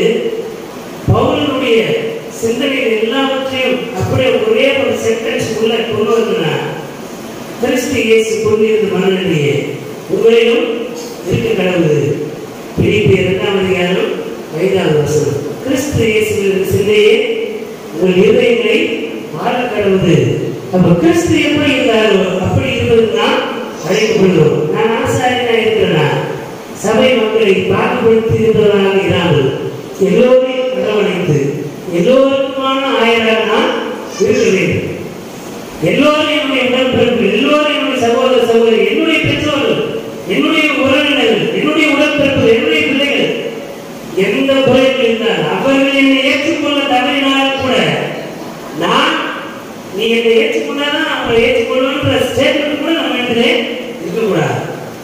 பவுலனுடைய சிந்தனைகள் எல்லாவற்றையும் அப்படியே ஒரே ஒரு சென்டென்ஸ் உள்ள கொண்டு வந்தனா கிறிஸ்து இயேசு கொண்டிருந்த மனநிலையே உங்களிலும் இருக்க கடவுது பிலிப்பி இரண்டாம் அதிகாரம் ஐந்தாவது வசனம் கிறிஸ்து இயேசுவின் சிந்தையே உங்கள் இருதயங்களை மாற கடவுது அப்ப கிறிஸ்து எப்படி இருந்தாரோ அப்படி இருந்ததுன்னா அழைக்கப்படுகிறோம் நான் ஆசாரியனா இருக்கிறேனா சபை மக்களை பாகுபடுத்தி இருந்தவராக இராமல் எல்லோரையும் அரவணைத்து எல்லோருக்குமான ஆயராக நான் இருக்க வேண்டும் எல்லோரும் என்னுடைய உடன்பிறப்பு எல்லோரும் என்னுடைய சகோதர சகோதரி என்னுடைய பெற்றோர்கள் என்னுடைய உறவினர்கள் என்னுடைய உடன்பிறப்பு என்னுடைய பிள்ளைகள் எந்த குறைகள் இருந்தால் அவர்கள் என்னை ஏற்றுக்கொள்ள தவறினாலும் கூட நான் நீ என்னை ஏற்றுக்கொண்டாதான் அவங்களை ஏற்றுக்கொள்ளுன்ற ஸ்டேட்மெண்ட் கூட நம்ம இடத்திலே இருக்கக்கூடாது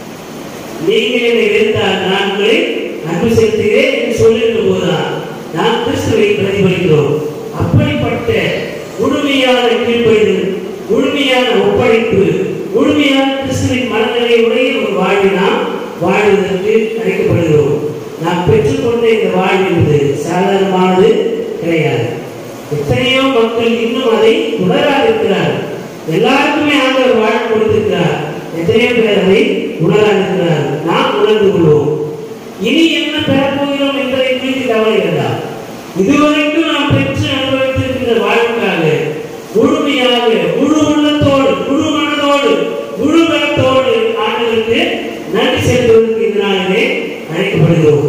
நீங்கள் என்னை வெறுத்தால் நான் உங்களை அன்பு செலுத்துகிறேன் என்று சொல்லிருந்த போதுதான் நாம் கிறிஸ்துவை பிரதிபலிக்கிறோம் அப்படிப்பட்ட முழுமையான கீழ்ப்படிதல் முழுமையான ஒப்படைப்பு முழுமையான கிறிஸ்துவின் மனநிலை உடைய ஒரு வாழ்வை நாம் வாழ்வதற்கு அழைக்கப்படுகிறோம் நாம் பெற்றுக்கொண்ட இந்த வாழ்வு என்பது சாதாரணமானது கிடையாது எத்தனையோ மக்கள் இன்னும் அதை உணராதிருக்கிறார் எல்லாருக்குமே ஆண்டவர் வாழ்வு கொடுத்திருக்கிறார் எத்தனையோ பேர் அதை உணராதிருக்கிறார் நாம் உணர்ந்து கொள்வோம் இனி என்ன பெறப்போகிறோம் என்பதை குறித்து கவலை வேண்டாம் இதுவரைக்கும் நாம் பெற்று அனுபவித்திருக்கின்ற வாழ்வுக்காக முழுமையாக முழு உள்ளத்தோடு முழு மனதோடு முழு பலத்தோடு ஆண்டவருக்கு நன்றி செலுத்துவதற்கு இந்த நாளிலே அழைக்கப்படுகிறோம்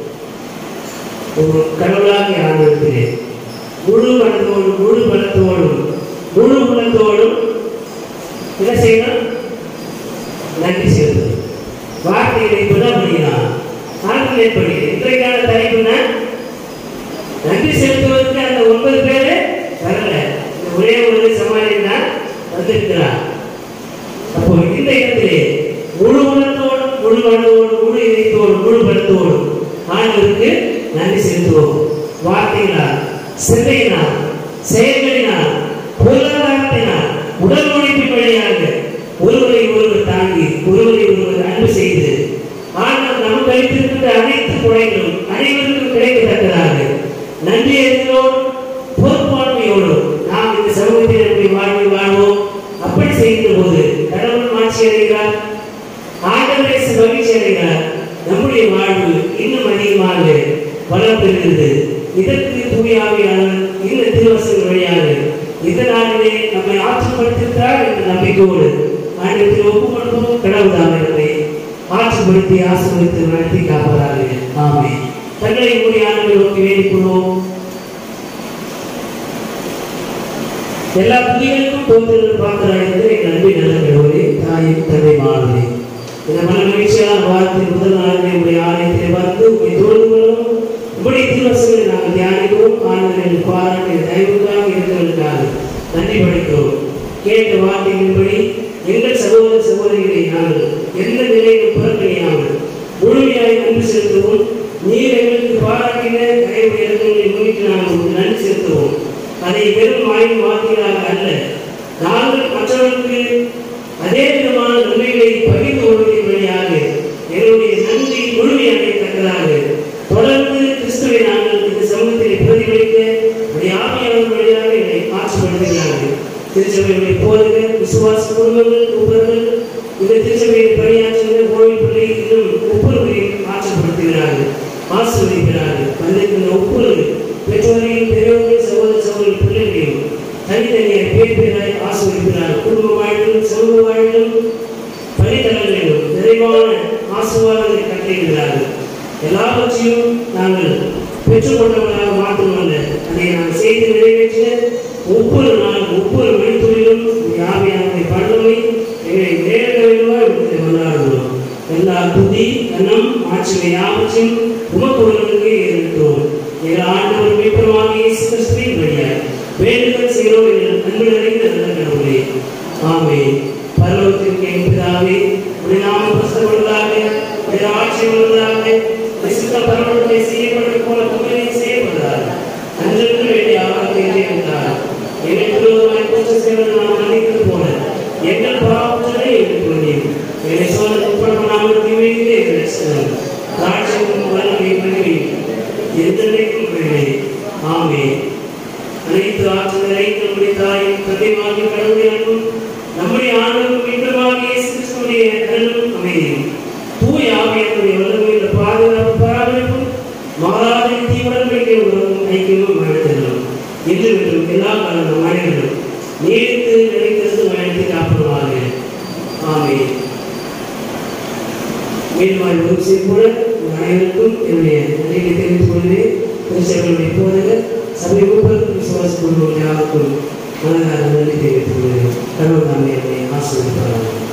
ஒரு கடவுளாகிய ஆண்டவத்திலே முழு மனதோடு முழு பலத்தோடும் முழு உள்ளத்தோடும் என்ன செய்யணும் நன்றி செலுத்தணும் வார்த்தைகளை புதப்படுகிறான் ஆண்கள் எப்படி இன்றைக்கான தலைப்புனா நன்றி செலுத்துவதற்கு அந்த ஒன்பது பேரு வரல இந்த ஒரே ஒரு சமாளியம் தான் வந்திருக்கிறார் அப்போ இந்த இடத்திலே முழு உள்ளத்தோடும் முழு மனதோடும் முழு இதயத்தோடும் முழு பலத்தோடும் ஆண்டவருக்கு நன்றி செலுத்துவோம் வார்த்தைகளால் சிந்தையினால் செயல்களினால் பொருளாதாரத்தினால் உடல் உழைப்பின் வழியாக ஒருவரை ஒருவர் தாங்கி ஒருவரை ஒருவர் அன்பு செய்து ஆண்டவர் நமக்கு அளித்திருக்கின்ற அனைத்து குறைகளும் அனைவருக்கும் கிடைக்கத்தக்கதாக நன்றி அறிந்தோடும் பொறுப்பாண்மையோடும் நாம் இந்த சமூகத்தில் எப்படி வாழ்வை வாழ்வோம் அப்படி செய்கின்ற போது கடவுள் மாட்சி அடைகிறார் ஆண்டவரை மகிழ்ச்சி அடைகிறார் நம்முடைய வாழ்வு இன்னும் அதிகமாக வளம் பெறுகிறது இதற்கு தூயாவியாளர் இந்த திருவசங்கள் வழியாக இந்த நாளிலே நம்மை ஆற்றுப்படுத்திருக்கிறார் என்ற நம்பிக்கையோடு ஆண்டத்தில் ஒப்பு கொடுப்போம் கடவுள் தாமே நம்மை ஆற்றுப்படுத்தி ஆசிர்வதித்து நடத்தி காப்பதாக ஆமே தங்களை கூடிய ஆண்டுகளை நோக்கி வேண்டிக் கொள்வோம் எல்லா புதிகளுக்கும் தோன்றுதல் பார்த்தராயிருந்தது எங்கள் அன்பின் நல்ல கடவுளே தாயின் தந்தை மாணவரே இந்த மன மகிழ்ச்சியான வாரத்தின் முதல் நாளிலே உடைய ஆலயத்தை வந்து உங்களை தொழுது கொள்ளவும் உங்களுடைய திருவசங்களை நாங்கள் தியானிக்கவும் ஆண்டுகளின் பாராட்டு தயவுக்காக இருந்தவர்களுக்காக நன்றி படைக்கிறோம் கேட்ட வார்த்தைகளின்படி எங்கள் சகோதர சகோதரிகளை நாங்கள் எந்த நிலையிலும் புறக்கணியாமல் முழுமையாய் அன்பு செலுத்தவும் நீர் எங்களுக்கு பாராட்டின தயவு இறக்கங்களை அதே விதமான நன்மைகளை பகிர்ந்து கொள்வதன் வழியாக எங்களுடைய நன்றி முழுமையடையத்தக்கதாக தொடர்ந்து கிறிஸ்துவை நாங்கள் இந்த சமூகத்தில் பிரதிபலிக்க உடைய ஆவியாளர் வழியாக என்னை மாற்றப்படுகிறார்கள் திருச்சபையுடைய போதகர் விசுவாச குடும்பங்கள் உபர்கள் இந்த திருச்சபையில் பணியாற்றுகிற கோவில் பிள்ளை இன்னும் ஒவ்வொருவரையும் மாற்றப்படுத்துகிறார்கள் ஆசீர்வதிக்கிறார்கள் வந்திருக்கின்ற ஒவ்வொரு பெற்றோரையும் பெரியவர்கள் சகோதர சகோதரி பிள்ளைகளையும் தனித்தனியாக பேர் பேராய் ஆசீர்வதிக்கிறார்கள் குடும்ப வாழ்விலும் சமூக வாழ்விலும் பணித்தளங்களிலும் நிறைவான ஆசீர்வாதங்களை கட்டியிருக்கிறார்கள் எல்லாவற்றையும் நாங்கள் பெற்றுக்கொண்டவர்களாக மாற்றமல்ல அதை நாம் செய்து நிறைவேற்ற ஒவ்வொரு நாளும் ஒவ்வொரு மணித்துறையிலும் யாவையான பல்லமை எங்களை நேரங்களிலுமா விடுதலை கொண்டாடுகிறோம் எல்லா புத்தி கண்ணம் ஆட்சியை யாவற்றையும் உமக்கு ஒருவருக்கு இருக்கிறோம் எங்கள் ஆண்டவர் மீட்பருமாக இயேசு கிறிஸ்துவின் வழியாய் வேண்டுதல் செய்கிறோம் எங்கள் அன்பு நிறைந்த நல்ல கடவுளே ஆமே பரலோகத்திற்கு என் பிதாவே உடைய நாமம் பிரசவர்களாக உடைய ஆட்சி உள்ளதாக விசுத்த பரலோகத்தை செய்யப்பட்டது போல உண்மையை செய்யப்படுகிறார் அன்றைக்கு வேண்டிய ஆபத்தை என்றார் எனக்கு விரோதமாய் குற்றம் செய்வது நாம் மன்னித்தது போல எங்கள் பாவங்களை எங்களுக்கு மன்னியும் என்னை சோதனை உட்படாமல் தீமையிலே எங்களை ரட்சிக்கிறோம். ராட்சியமும் வல்லமை மகிமையும் எந்தெந்தைக்கும் வேலை ஆமே அனைத்து ஆற்றல் அனைத்து நம்முடைய தாயும் தந்தைமாகி கடவுளை அன்பும் நம்முடைய ஆண்டவரும் மீண்டுமாக இயேசு கிறிஸ்துவுடைய அருளும் அமைதியும் தூய ஆவியனுடைய வல்லமையுள்ள பாதுகாப்பு பராமரிப்பும் மாறாத தீவிரம் வேண்டிய உறவும் ஐக்கியமும் வாழ்த்துகிறோம் என்று வேண்டும் எல்லா காலம் மனிதர்களும் நீடித்து நிலைத்திருந்து வழித்து காப்பதாக ஆமே மீண்டும் ஒரு செய்ய அனைவருக்கும் என்னுடைய நன்றியை தெரிவித்துக் கொள்கிறேன் திருச்சபையுடைய போதகர் சபை ஊப்பருக்கு விசுவாச குழுவுடைய யாருக்கும் மனதார நன்றி தெரிவித்துக் கொள்கிறேன் கடவுள் தாமே என்னை ஆசீர்வதிப்பார்கள்